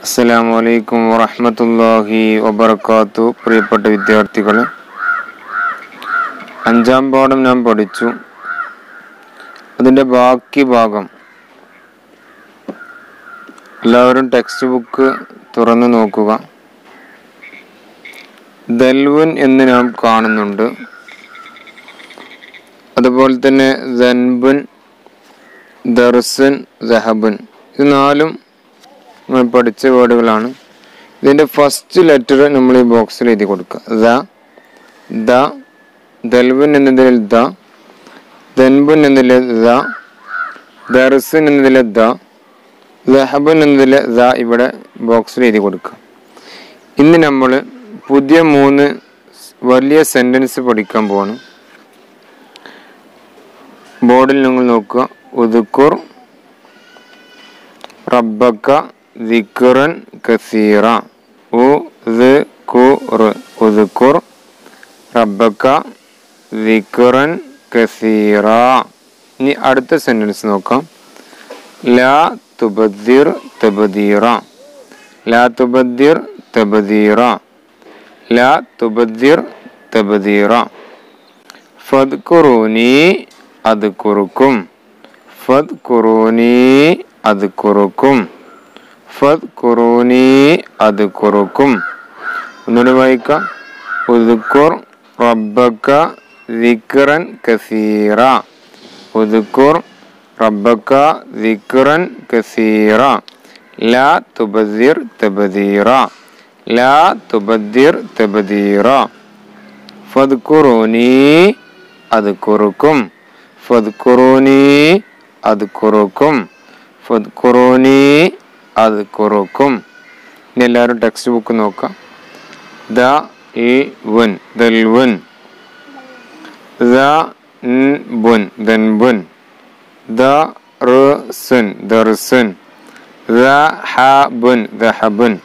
അസ്സലാമു അലൈക്കും വറഹ്മത്തുള്ളാഹി വബർക്കാത്തു പ്രിയപ്പെട്ട വിദ്യാർത്ഥികളെ അഞ്ചാം പാഠം ഞാൻ പഠിച്ചു അതിൻ്റെ ബാക്കി ഭാഗം എല്ലാവരും ടെക്സ്റ്റ് ബുക്ക് തുറന്നു നോക്കുക ദൽവൻ എന്ന് നാം കാണുന്നുണ്ട് അതുപോലെ തന്നെ ദൻബുൻ ദർസൻ ദഹബുൻ ഇത് നാലും നമ്മൾ പഠിച്ച വേർഡുകളാണ് ഇതിൻ്റെ ഫസ്റ്റ് ലെറ്റർ നമ്മൾ ഈ ബോക്സിൽ എഴുതി കൊടുക്കുക ദ ദ ദൽബുൻ എന്നതിൽ ദ ദൻബുൻ എന്നതിലെ ദ ദർസൻ എന്നതിലെ ദ ദഹബുൻ എന്നതിലെ ദ ഇവിടെ ബോക്സിൽ എഴുതി കൊടുക്കുക ഇന്ന് നമ്മൾ പുതിയ മൂന്ന് വലിയ സെൻറ്റൻസ് പഠിക്കാൻ പോവാണ് ബോർഡിൽ നിങ്ങൾ നോക്കുക ഉദുക്കുർ റബ്ബക്ക ദിക്റൻ കസീറ ഉ കുർ ഉദുക്കുർ റബ്ബക്ക ദിക്റൻ കസീറ ഇനി അടുത്ത സെന്റൻസ് നോക്കാം ലാ തുബദ്ദിർ തബദീറ ലാ തുബദ്ദിർ തബദീറ ലാ തുബദ്ദിർ തബദീറ ഫദ്കുറൂനി അദ്കുറുക്കും ഫദ്കുറൂനി അദ്കുറുക്കും ഫദ്കുറൂനി അദ്കുറുക്കും ഒന്നുകൂടി വായിക്കാം ഉദ്കുർ റബ്ബക്ക ദിക്റൻ കസീറ ഉദ്കുർ റബ്ബക്ക ദിക്റൻ കസീറ ലാ തുബദിർ തബദീറ ലാ തുബദിർ തബദീറ ഫദ്കുറൂനി അദ്കുറുക്കും ഫദ്കുറൂനി അദ്കുറുക്കും ഫദ്കുറൂനി അദ്കുറുക്കും ഇനി എല്ലാവരും ടെക്സ്റ്റ് ബുക്ക് നോക്കാം ദ ഇ വൻ ദൽവൻ ദ ബുൻ ദൻബുൻ ദ റുസുൻ ദർസുൻ ദ ഹബുൻ ദഹബുൻ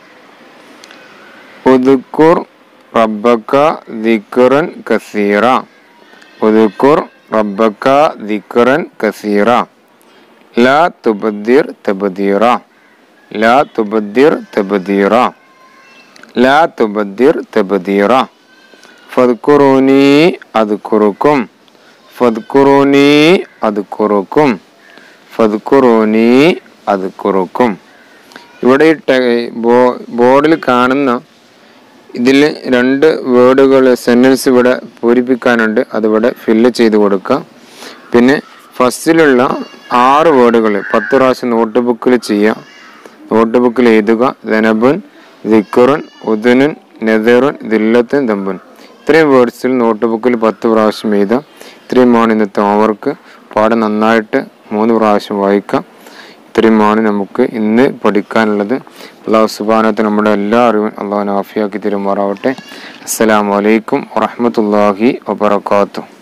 ഉദ്കുർ റബ്ബക്ക ദിക്റൻ കസീറ ഉദ്കുർ റബ്ബക്ക ദിക്റൻ കസീറ ലാ തുബദ്ദിർ തബദീറ ലാ തുബദ്ദിർ തബദീറ ലാ തുബദ്ദിർ തബദീറ ഫദ്കുറൂനി അദ്കുറുക്കും ഫദ്കുറൂനി അദ്കുറുക്കും ഫദ്കുറൂനി അദ്കുറുക്കും ഇവിടെ ഈ ടെ- ബോ- ബോർഡിൽ കാണുന്ന ഇതിൽ രണ്ട് വേർഡുകൾ സെൻറ്റൻസ് ഇവിടെ പൂരിപ്പിക്കാനുണ്ട് അതിവിടെ ഫില്ല് ചെയ്ത് കൊടുക്കുക പിന്നെ ഫസ്റ്റിലുള്ള ആറ് വേർഡുകൾ പത്ത് പ്രാവശ്യം നോട്ട് ബുക്കിൽ ചെയ്യുക നോട്ട് ബുക്കിൽ എഴുതുക ധനബുൻ ദിക്കുറുൻ ഉദുനുൻ നെതറുൻ ദില്ലത്തുൻ ദമ്പുൻ ഇത്രയും വേർഡ്സിൽ നോട്ട് ബുക്കിൽ പത്ത് പ്രാവശ്യം എഴുതുക ഇത്രയുമാണ് ഇന്നത്തെ ഹോംവർക്ക് പാഠം നന്നായിട്ട് മൂന്ന് പ്രാവശ്യം വായിക്കാം ഇത്രയുമാണ് നമുക്ക് ഇന്ന് പഠിക്കാനുള്ളത് അള്ളാഹു സുബാനത്ത് നമ്മുടെ എല്ലാ അറിവും അള്ളാഹു ആഫിയാക്കി തരുമാറാവട്ടെ അസ്സലാമു അലൈക്കും വറഹ്മത്തുള്ളാഹി വബറകാതുഹു